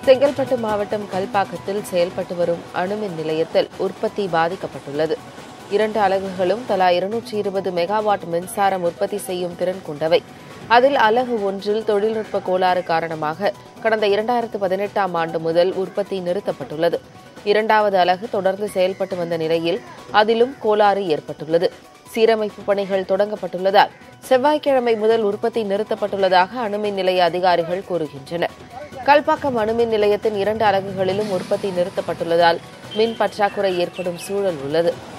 செங்கல்பட்டு மாவட்டம் கல்பாக்கத்தில் செயல்பட்டு வரும் அணுமின் நிலையத்தில் உற்பத்தி பாதிக்கப்பட்டுள்ளது இரண்டு அலகுகளும் தலா இருநூற்றி இருபது மெகாவாட் மின்சாரம் உற்பத்தி செய்யும் திறன் கொண்டவை அதில் அலகு ஒன்றில் தொழில்நுட்ப கோளாறு காரணமாக கடந்த இரண்டாயிரத்து பதினெட்டாம் ஆண்டு முதல் உற்பத்தி நிறுத்தப்பட்டுள்ளது இரண்டாவது அலகு தொடர்ந்து செயல்பட்டு வந்த நிலையில் அதிலும் கோளாறு ஏற்பட்டுள்ளது சீரமைப்பு பணிகள் தொடங்கப்பட்டுள்ளதால் செவ்வாய்க்கிழமை முதல் உற்பத்தி நிறுத்தப்பட்டுள்ளதாக அணுமின் நிலைய அதிகாரிகள் கூறுகின்றனர் கல்பாக்கம் அணுமின் நிலையத்தின் இரண்டு அலகுகளிலும் உற்பத்தி நிறுத்தப்பட்டுள்ளதால் மின் பற்றாக்குறை ஏற்படும் சூழல் உள்ளது